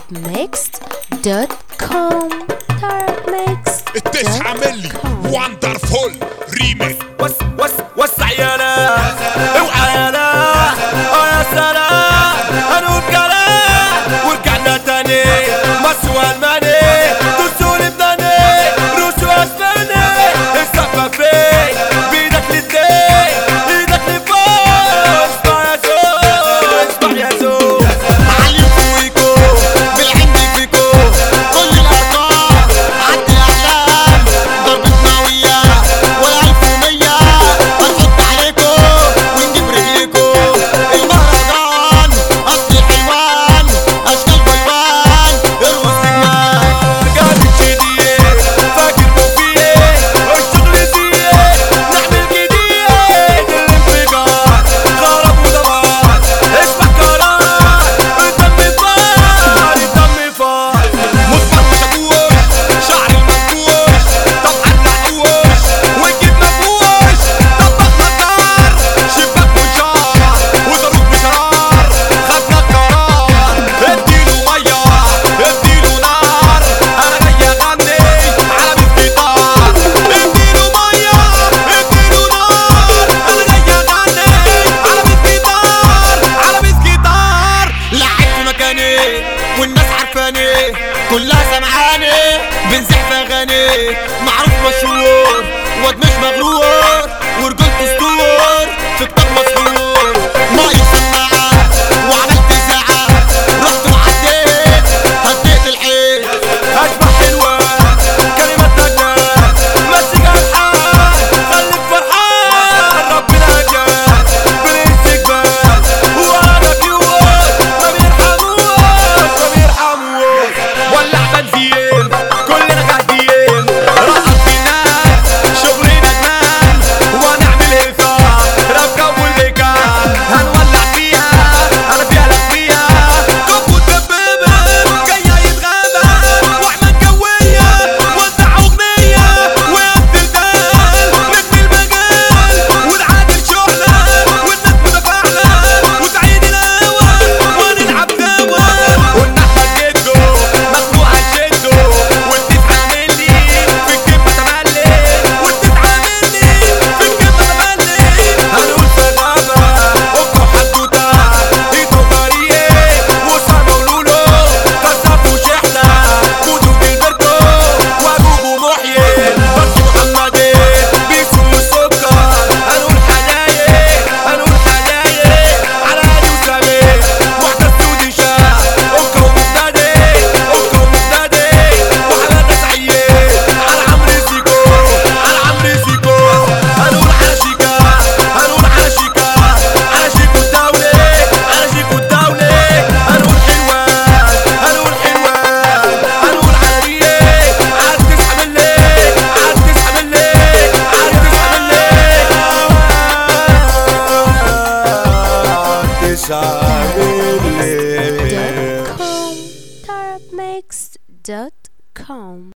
tarabmixed.com tarabmixed التسعة ملي وندرفول ريميك وس وس وسع يالا اوعى يالا اه يا سلام هنقول كلام ورجعنا تاني مسوى الماني دسوني بداني روسو اسباني السقفة فين بيدك للدين ايدك لفوق اسمع يا زو اسمع يا زو علمكوا ويكو بالعند فيكو كل الارقام عدي اعلام ضربتنا وياه ولا الف ومية هنحط عليكو ونجيب رجليكو المهرجان اصل الحيوان اشكال بيوان ارقص نجمان قاعد تشديه فاكر مو فيه الشغل فيه نعمل جديد الانفجار خرب ودمار اسمع كلام الدم فار الدم فار مصبر مش ابوش شعر المنكوش طبعا نحوش وجيب مفوش طبق مكار شباك وشار وصاروخ بشرار خدنا القرار اديله ميه اديله نار انا جاي اغني على الجيتار اديله ميه اديله نار انا جاي اغني على الجيتار على الجيتار لعب في مكاني والناس عارفاني كلها سمعاني بنزح في اغاني معروف مشهور واد مش مغرور ورجلت اسطور في كتاب مسحور ناقص سماعة وعملت ساعة رحت وعديت هديت الحيط اشبح حلوه كلمات نجاة مسك الحال خليك فرحان ربنا جاب بالاستقبال وانا كيوت ما بيرحموش ما بيرحموش ولع بنزين كلنا قاعدين راحت بينات شغلنا جمال ونعمل هيصة راب والبيكات هنولع فيها انا فيها لك فيها كب ودبابة جاية يتغابى واحنا قوية وزع اغنية وابتدال نجم المجال والعادل شعلة والناس متفاعلة وتعيد الاول ونلعب سوا والنحمة جدو مخلوع شدو والتسعة ملي في الكلمة تملي والتسعة ملي في الكلمة تملي هنقول سلامة أبقى حدوتة إيدو ماريه وسامة ولولو كسف وشحنة مودو جilberto وأبوبو محيي بس محمدي بيسو السكر هنقول حدايق هنقول حدايق على هادي وسمير واحدة سودي شاه أوكا ومجددي أوكا ومجددي وعلى ناس عيال على عمرو سيكو على عمرو سيكو هنقول على شيكا هنقول على شيكا على شيكو الدولي على شيكو الدولي هنقول حلوان هنقول حلوان هنقول على ريق على التسعة ملي على التسعة ملي على التسعة ملي تسعة ملي tarabmixed.com